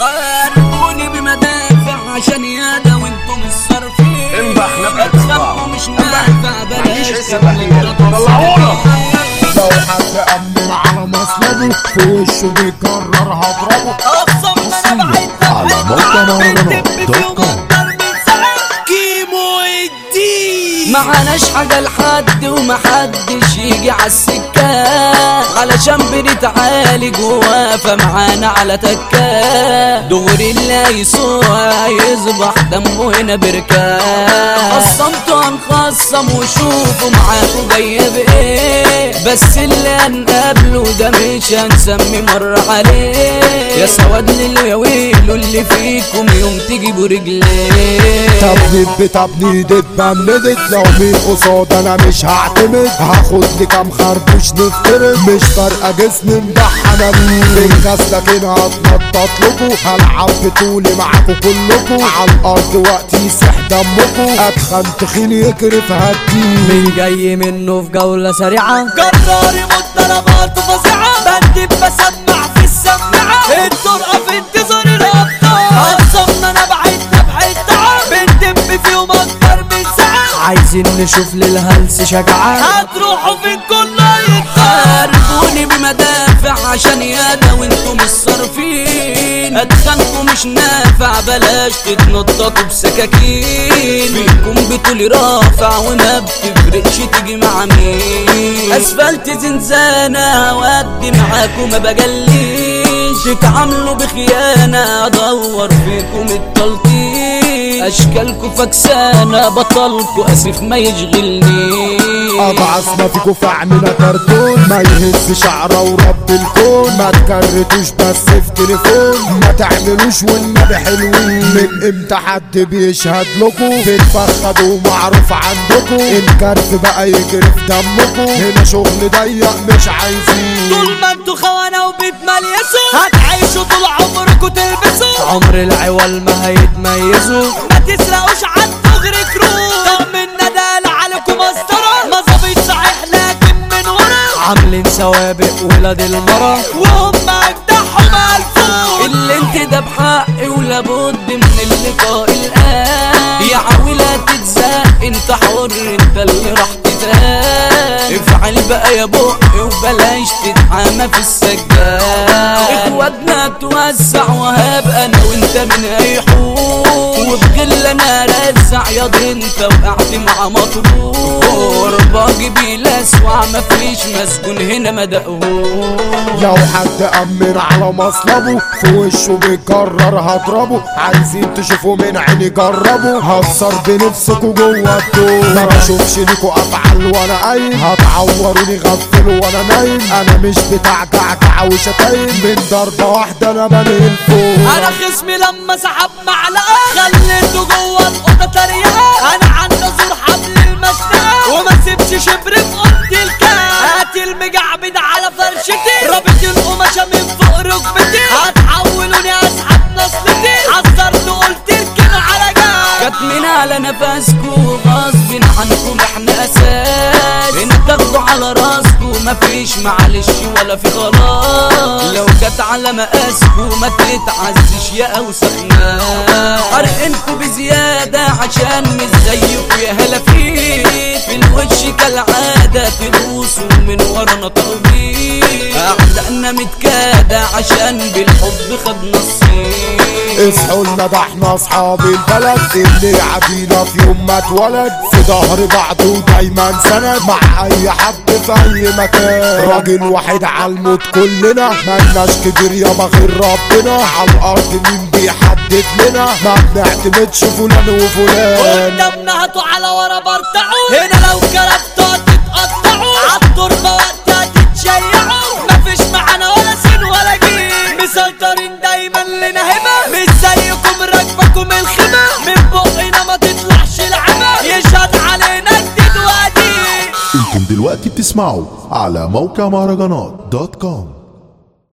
حاربوني بمدافع عشان يادا وانتم الصارفين انبحنا بقى اتخانقوا مش نافع بلاش حس بقى طلعونا لو حد أمن على مصلبه في وشه بيكرر هضربه اقسم انا بعيد على موقع مهرجانات دوت كوم. كيمو الدين معناش حاجة لحد ومحدش يجي عالسكة علشان بنتعالج وواقفة معانا على تكة دغري اللي يسوع يصبح دمه هنا بركة خصمتوا هنخصم وشوفوا معاكوا جاية بايه بس اللي هنقابله ده مش هنسمي مرة عليه يا سواد للي ويلو اللي فيكم يوم تجيبوا رجليه تبنيد بتبنيد اتبندت لو مين قصاد انا مش هعتمد هاخد لي كام خربوش نفترض مش فارقه جسمي مدحنه بنكاس لكن هتنطط لكم هلعب بطولي معاكم كلكم على الارض وقت يسيح دمكم اتخن تخين يكرف هدي مين جاي منه في جولة سريعة جراري مضربات فظيعة بندب بسمع في السماعة الطرقة في انتظار الأبطال أقسم أنا بعيد نبعد تعب بندب فيهم أكتر من ساعة عايزين نشوف للهلس شجاعة هتروحوا فين كله يتحاربوني بمدافع عشان يادا وانتم الصارفين اتخانقوا مش نافع بلاش تتنططوا بسكاكين فيكم بطولي رافع وما بتفرقش تيجي مع مين اسفلت زنزانة اودي معاكم ما بجليش تتعاملوا بخيانة ادور فيكم التلطيش اشكالكوا فكسانة بطلكوا اسف ما يشغلنيش اضعف ما فيكوا في عيننا كرتون ما يهز شعره ورب الكون ما تكرتوش بس في تليفون ما تعملوش والنبي حلوين من امتى حد بيشهد لكم بتفخدوا معروف عندكم الكرف بقى يجري في دمكم هنا شغل ضيق مش عايزين طول ما انتوا خونة وبتمليسوا هتعيشوا طول عمركوا تلبسوا عمر العوال ما هيتميزوا ما تسرقوش عن دغري كروت طب من ندال عليكم مسطرة ما ظابط صحيح لكن من ورا عاملين سوابق ولاد المرة وهم اجدعهم الفوق اللي انت ده بحق ولابد من اللقاء الآن يا عاولة تتزق انت حر انت اللي راح تتهان افعل بقى يا بق وبلاش تتحامى في السجاد اخواتنا توسع وهبقى انا وانت من هيحوش وبغل انا رزع يا دي انت وقعت مع مطروح باجي بيلسوع مفيش مسكون هنا مدقهوش لو حد أمن على مصلبه في وشه بيكرر هضربه عايزين تشوفوا من عيني جربوا هكسر بنفسكوا جوه الدور ما بشوفش ليكوا افعال وانا قايم هتعوروني غفل وانا نايم انا مش بتاع جعجع وشتايم من ضربة واحدة انا بنقل فوق انا خصمي لما سحب معلقه خليته جوه الاوضه تريقه انا عندي زور حبل المشنقه وما سيبش شبر في اوضتي الكام هات المجعبد على فرشتي رابط القماشه من فوق ركبتي هتحولوني اسحب نصلتي حذرت قلت اركنوا على جنب جت من على نفسكوا غصب عنكم احنا اساس هنا تاخدوا على راسكوا مفيش معلش ولا في خلاص لو جت على مقاسكوا ما تتعزش يا اوسخ ناس حرقنكوا بزيادة عشان مش زيكوا يا هلا فيك في الوش كالعادة تدوسوا من ورانا تربيط اعدائنا متكادة عشان بالحب خدنا الصيت اصحوا لنا ده احنا اصحاب البلد اللي عدينا في يوم ما اتولد في ظهر بعض ودايما سند مع اي حد في اي مكان راجل واحد على الموت كلنا ملناش كبير يابا غير ربنا على الارض مين بيحدد لنا ما بنعتمدش فلان وفلان قدامنا هاتوا على ورا برتعوا هنا لو كرفتوا تتقطعوا عالتربة وقتها تتشيعوا مفيش معانا ولا سين ولا جيل مسيطرين دايما لنا هبة مش زيكم راكبكم الخبة من بقنا ما تطلعش العبة يشهد علينا جديد وقديم انتم دلوقتي بتسمعوا على موقع مهرجانات دوت كوم